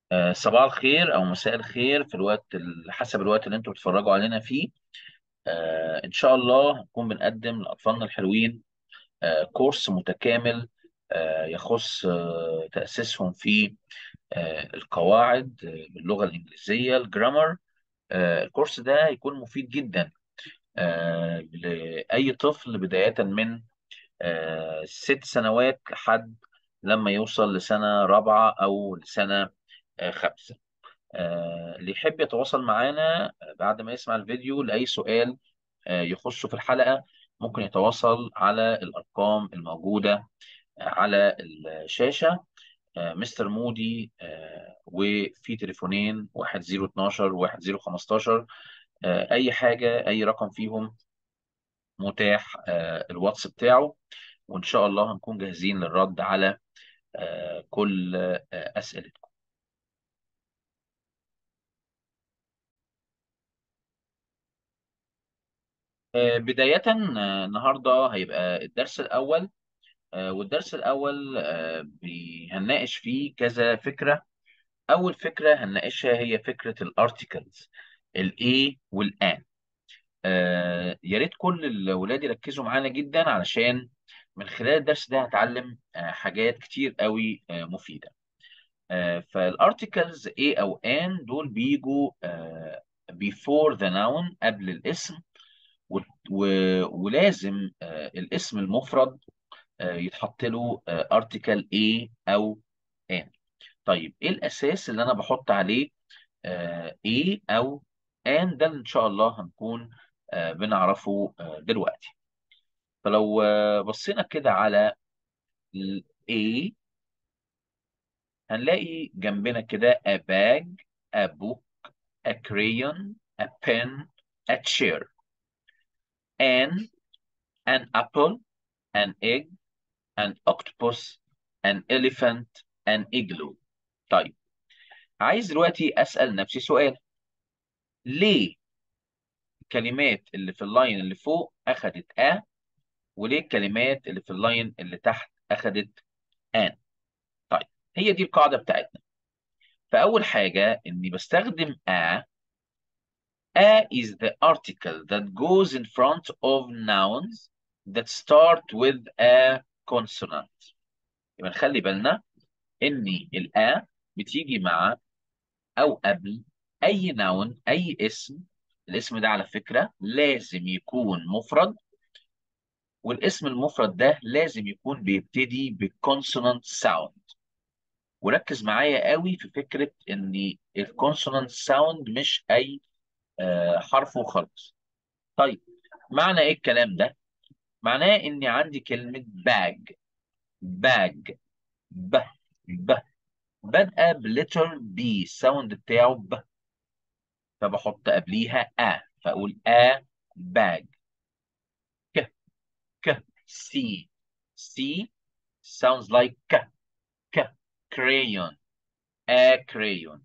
آه، صباح الخير او مساء الخير في الوقت ال- حسب الوقت اللي انتم بتتفرجوا علينا فيه آه، ان شاء الله هنكون بنقدم لاطفالنا الحلوين آه، كورس متكامل آه، يخص آه، تأسيسهم في آه، القواعد آه، باللغة الإنجليزية الجرامر آه، الكورس ده هيكون مفيد جدا آه، لأي طفل بداية من آه، ست سنوات لحد لما يوصل لسنة رابعة أو لسنة آه، خامسة آه، اللي يحب يتواصل معانا بعد ما يسمع الفيديو لأي سؤال آه، يخصه في الحلقة ممكن يتواصل على الأرقام الموجودة آه، على الشاشة آه، مستر مودي آه، وفي تليفونين 1012 و1015 أي حاجة أي رقم فيهم متاح آه، الواتس بتاعه وإن شاء الله هنكون جاهزين للرد على آه، كل آه، أسئلتكم آه، بداية آه، النهاردة هيبقى الدرس الأول آه، والدرس الأول آه، بي- هنناقش فيه كذا فكرة أول فكرة هنناقشها هي فكرة الارتكلز الإيه والآن آه، يا ريت كل الولاد يركزوا معانا جدا علشان من خلال الدرس ده هتعلم آه، حاجات كتير قوي آه، مفيدة فالارتكلز A أو آن دول بيجوا آه، before the noun قبل الاسم و- و- ولازم آه، الاسم المفرد آه، يتحط له ارتكل A أو آن طيب ايه الاساس اللي انا بحط عليه آه ايه او ان ده اللي ان شاء الله هنكون آه بنعرفه آه دلوقتي فلو آه بصينا كده على ال A هنلاقي جنبنا كده a bag a book a crayon a pen a chair an an apple an egg an octopus an elephant an igloo طيب عايز دلوقتي أسأل نفسي سؤال ليه الكلمات اللي في اللاين اللي فوق أخدت أ وليه الكلمات اللي في اللاين اللي تحت أخدت آن طيب هي دي القاعدة بتاعتنا فأول حاجة إني بستخدم a a is the article that goes in front of nouns that start with a consonant يبقى نخلي بالنا إن الآ بتيجي مع أو قبل أي noun أي اسم الاسم ده على فكرة لازم يكون مفرد والاسم المفرد ده لازم يكون بيبتدي بالكونسونانت ساوند وركز معايا قوي في فكرة ان الكونسونانت ساوند مش اي آه، حرف وخلاص طيب معنى ايه الكلام ده معناه اني عندي كلمة باج باج ب ب بادئة بلتر بي الساوند بتاعه ب فبحط قبليها ا فاقول ا باج ك ك سي سي sounds like ك ك crayon a crayon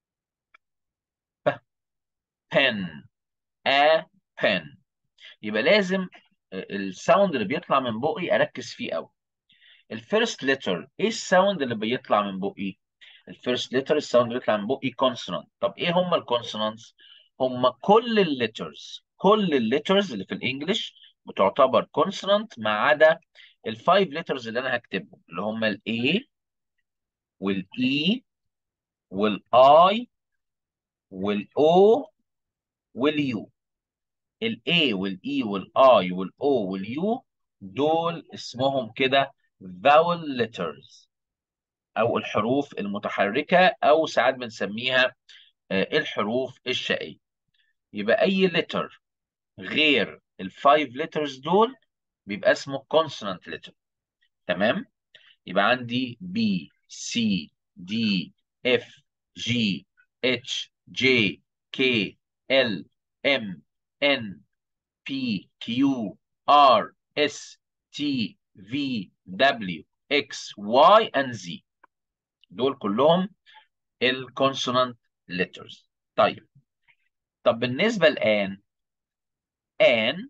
ب pen a pen يبقى لازم الساوند اللي بيطلع من بقي اركز فيه قوي الفيرست لتر ايه الساوند اللي بيطلع من بقي الفيرست لتر الساوند اللي بيطلع من بقي كونسونانت طب ايه هم الكونسونانتس هم كل الليترز كل الليترز اللي في الانجليش بتعتبر كونسونانت ما عدا الفايف ليترز اللي انا هكتبهم اللي هم الاي والاي والاي والاو واليو الاي والاي والاي والاو واليو دول اسمهم كده vowel letters او الحروف المتحركه او ساعات بنسميها آه، الحروف الشقيه يبقى اي letter غير الفايف letters دول بيبقى اسمه consonant letter تمام يبقى عندي B C D F G H J K L M N P Q R S T V W X Y and Z دول كلهم الكونسونانت letters طيب طب بالنسبة الآن an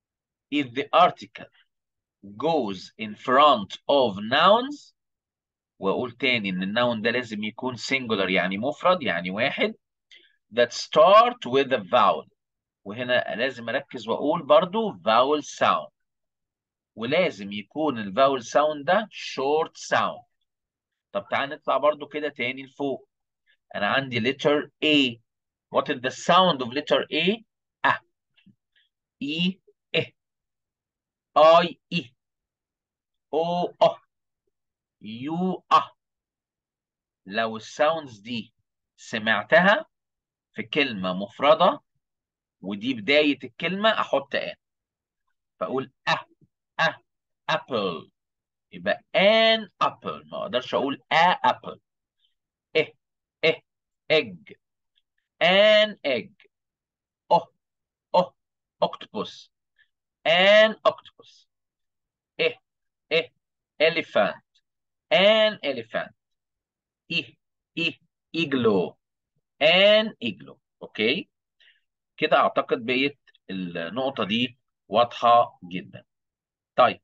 if the article goes in front of nouns واقول تاني ان النون ده لازم يكون singular يعني مفرد يعني واحد that start with a vowel وهنا لازم اركز واقول برضو vowel sound ولازم يكون الفاول ساوند ده short sound طب تعال نطلع برضو كده تاني لفوق انا عندي letter A what is the sound of letter A أ E إ I إ O أ يو أ لو الساوندز دي سمعتها في كلمة مفردة ودي بداية الكلمة أحط آن فأقول أ أ apple يبقى an apple ما أقدرش أقول a apple إه إه egg an egg أه أه octopus an octopus إيه إيه elephant an elephant إيه إيه igloo an igloo أوكي كده أعتقد بقيت النقطة دي واضحة جدا طيب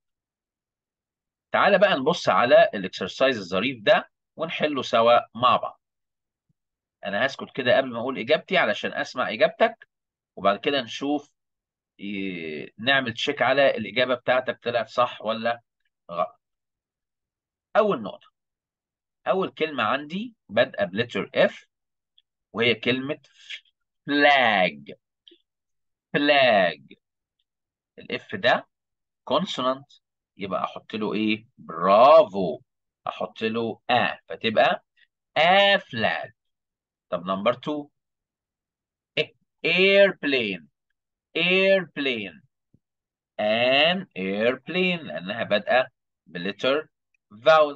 تعالى بقى نبص على الاكسرسايز الظريف ده ونحله سوا مع بعض انا هسكت كده قبل ما اقول اجابتي علشان اسمع اجابتك وبعد كده نشوف إيه نعمل تشيك على الاجابه بتاعتك طلعت صح ولا غلط اول نقطه اول كلمه عندي بادئه بلتر اف وهي كلمه فلاج فلاج الاف ده كونسونانت يبقى احط له ايه برافو احط له ا فتبقى a flag طب نمبر 2 airplane airplane an airplane لأنها بادئة بلتر vowel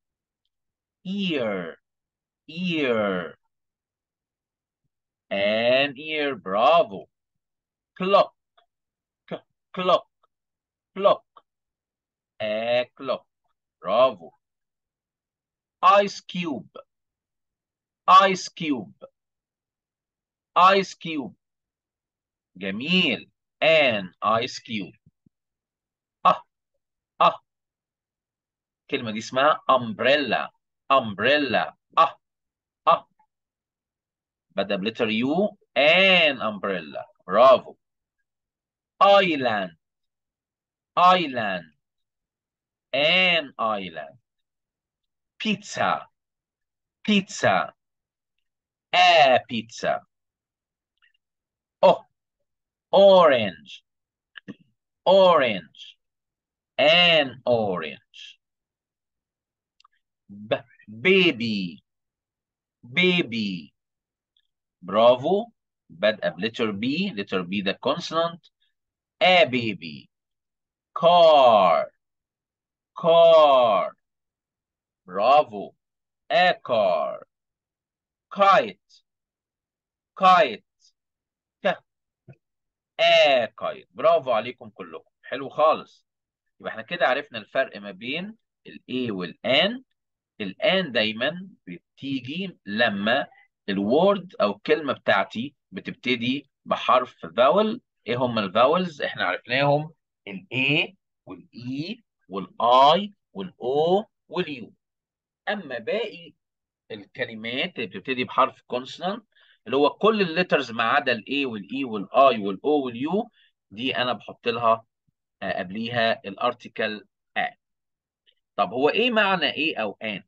ear ear an ear برافو clock clock clock a clock برافو ice cube ice cube ice cube جميل an ice cube اه اه الكلمة دي اسمها umbrella umbrella اه اه بدأ بلتر يو an umbrella برافو island island an island pizza pizza a pizza oh orange orange an orange B baby baby برافو بدأ بلتر بي لتر بي ده consonant a baby car car برافو a car kite kite ك a kite برافو عليكم كلكم حلو خالص يبقى احنا كده عرفنا الفرق ما بين ال A وال N ال N دايما بتيجي لما الوورد او الكلمه بتاعتي بتبتدي بحرف فاول ايه هم الفاولز احنا عرفناهم ال A وال E وال I وال O وال U اما باقي الكلمات اللي بتبتدي بحرف كونسونانت اللي هو كل الليترز ما عدا الاي والاي والاي والاو واليو دي انا بحط لها قبليها الارتيكل ا طب هو ايه معنى ايه او ان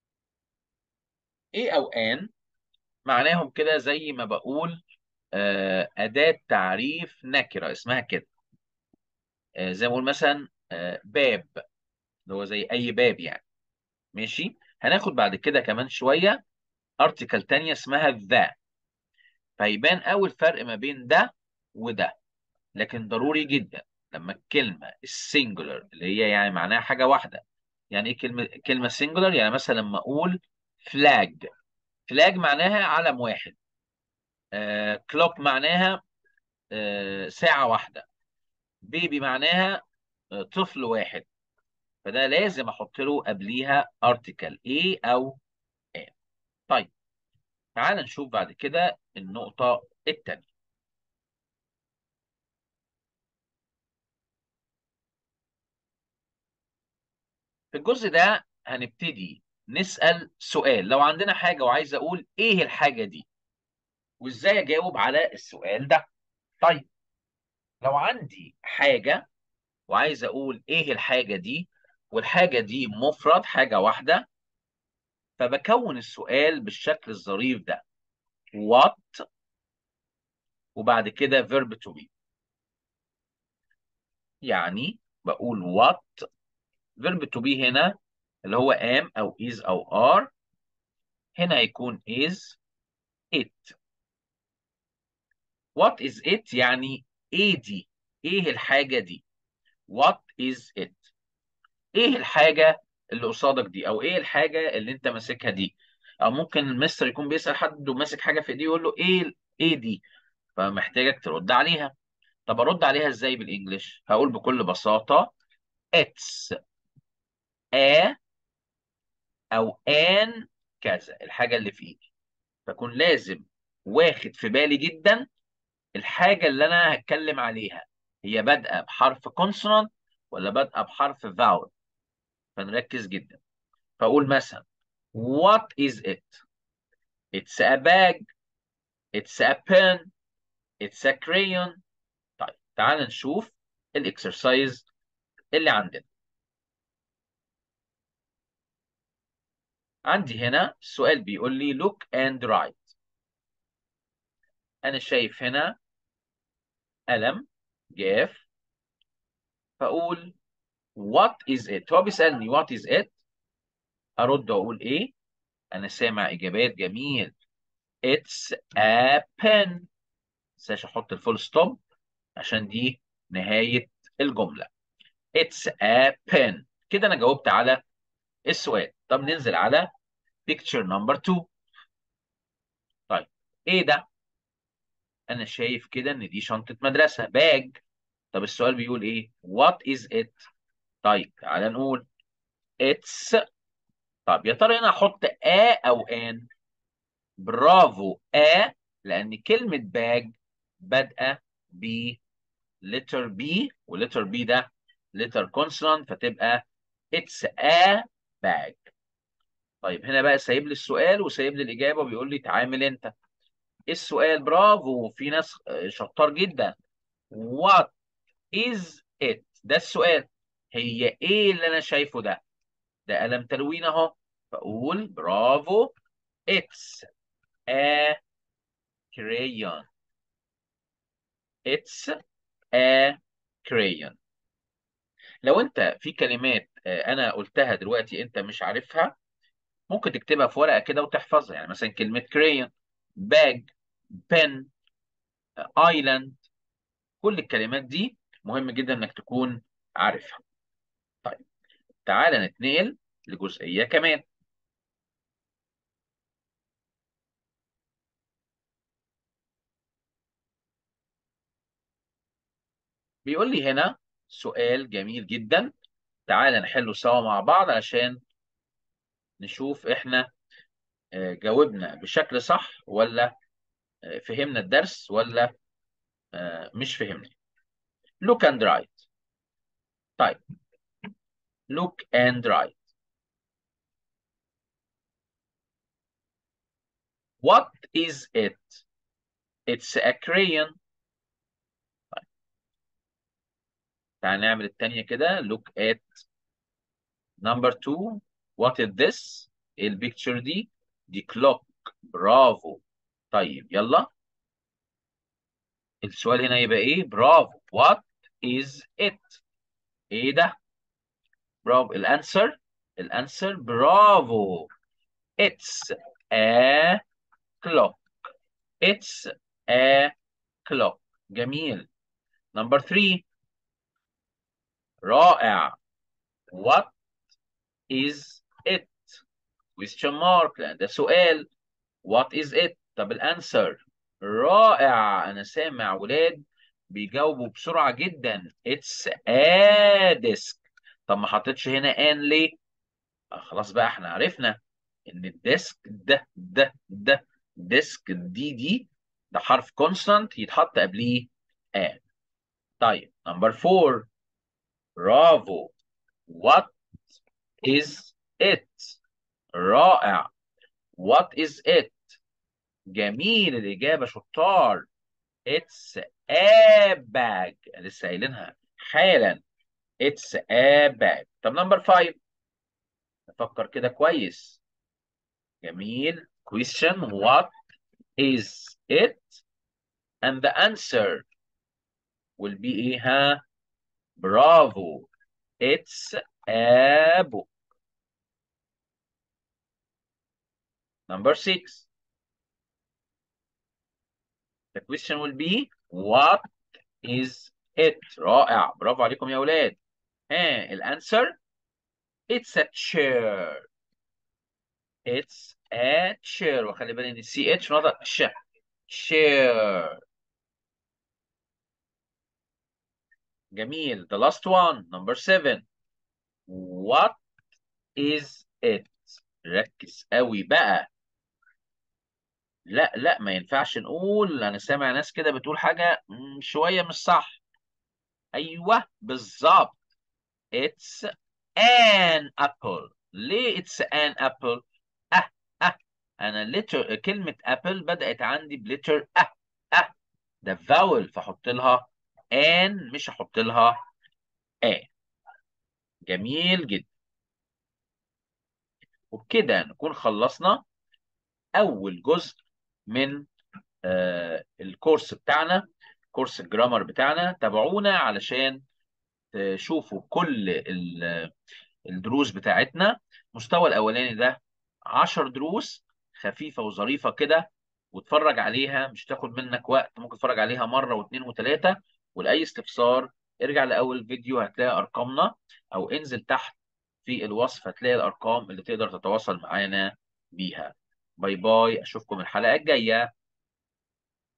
ايه او ان معناهم كده زي ما بقول آه اداه تعريف نكره اسمها كده آه زي ما بقول مثلا آه باب اللي هو زي اي باب يعني ماشي هناخد بعد كده كمان شويه ارتكل تانية اسمها ذا فيبان أول فرق ما بين ده وده لكن ضروري جدا لما الكلمة السنجولر اللي هي يعني معناها حاجة واحدة يعني ايه كلمة كلمة سنجولر يعني مثلا لما أقول فلاج فلاج معناها علم واحد آه كلوك معناها آه ساعة واحدة بيبي معناها آه طفل واحد فده لازم أحط له قبليها ارتكل A أو A طيب تعال نشوف بعد كده النقطة التانية في الجزء ده هنبتدي نسأل سؤال لو عندنا حاجة وعايز أقول إيه الحاجة دي وإزاي أجاوب على السؤال ده طيب لو عندي حاجة وعايز أقول إيه الحاجة دي والحاجة دي مفرد حاجة واحدة فبكون السؤال بالشكل الظريف ده what وبعد كده verb to be يعني بقول what verb to be هنا اللي هو am أو is أو are هنا هيكون is it what is it يعني ايه دي ايه الحاجة دي what is it ايه الحاجة اللي قصادك دي او ايه الحاجة اللي انت ماسكها دي او ممكن المستر يكون بيسأل حد وماسك حاجة في ايديه يقول له ايه ايه دي فمحتاجك ترد عليها طب ارد عليها ازاي بالانجلش هقول بكل بساطة it's a او an كذا الحاجة اللي في ايدي فكون لازم واخد في بالي جدا الحاجة اللي انا هتكلم عليها هي بادئة بحرف consonant ولا بادئة بحرف vowel فنركز جدا فاقول مثلا what is it it's a bag it's a pen it's a crayon طيب تعال نشوف الاكسرسايز اللي عندنا عندي هنا السؤال بيقول لي look and write انا شايف هنا قلم جاف فاقول what is it هو بيسألني what is it ارد واقول ايه انا سامع اجابات جميل it's a pen متنساش احط الفول ستوب عشان دي نهاية الجملة it's a pen كده انا جاوبت على السؤال طب ننزل على picture number 2 طيب ايه ده انا شايف كده ان دي شنطة مدرسة باج طب السؤال بيقول ايه what is it طيب تعالى نقول it's طب يا ترى هنا احط a او ان برافو a لان كلمة باج بادئة ب letter B و letter B ده letter consonant فتبقى it's a bag طيب هنا بقى سايب لي السؤال وسايب لي الإجابة وبيقول لي تعامل أنت السؤال برافو في ناس شطار جدا what is it ده السؤال هي ايه اللي انا شايفه ده ده قلم تلوين اهو فاقول برافو it's a crayon it's a crayon لو انت في كلمات انا قلتها دلوقتي انت مش عارفها ممكن تكتبها في ورقه كده وتحفظها يعني مثلا كلمه crayon bag pen island كل الكلمات دي مهم جدا انك تكون عارفها طيب تعالى نتنقل لجزئيه كمان بيقول لي هنا سؤال جميل جدا تعالى نحله سوا مع بعض عشان نشوف احنا جاوبنا بشكل صح ولا فهمنا الدرس ولا مش فهمنا look and write طيب look and write what is it it's a crayon طيب. تعال نعمل التانية كده look at number two what is this البيكتشر دي دي clock برافو طيب يلا السؤال هنا يبقى ايه برافو what is it ايه ده برافو الانسر الانسر برافو it's a clock it's a clock جميل نمبر 3 رائع what is it question mark لان ده سؤال what is it طب الانسر رائع انا سامع ولاد بيجاوبوا بسرعه جدا it's a disk طب ما حطيتش هنا ان ليه آه خلاص بقى احنا عرفنا ان الديسك ده ده ده ديسك دي دي ده حرف كونستانت يتحط قبليه ان طيب نمبر 4 برافو what is it رائع what is it جميل الإجابة شطار it's a bag لسه قايلينها حالا it's a bag طب نمبر 5 نفكر كده كويس جميل question what is it and the answer will be ايه ها برافو it's a book number 6 the question will be what is it رائع برافو عليكم يا اولاد ها الانسر it's a chair it's a chair وخلي بالي ان السي اتش نطق ش chair جميل the last one number seven what is it ركز قوي بقى لا لا ما ينفعش نقول انا سامع ناس كده بتقول حاجه شويه مش صح ايوه بالظبط it's an apple ليه it's an apple اه اه انا لتر كلمه apple بدات عندي بلتر اه اه ده فاول فاحط لها ان مش احط لها ا جميل جدا وبكده نكون خلصنا اول جزء من آه الكورس بتاعنا كورس الجرامر بتاعنا تابعونا علشان تشوفوا كل الدروس بتاعتنا المستوى الاولاني ده 10 دروس خفيفه وظريفه كده واتفرج عليها مش تاخد منك وقت ممكن تتفرج عليها مره واثنين وثلاثه ولاي استفسار ارجع لاول فيديو هتلاقي ارقامنا او انزل تحت في الوصف هتلاقي الارقام اللي تقدر تتواصل معانا بيها باي باي اشوفكم الحلقه الجايه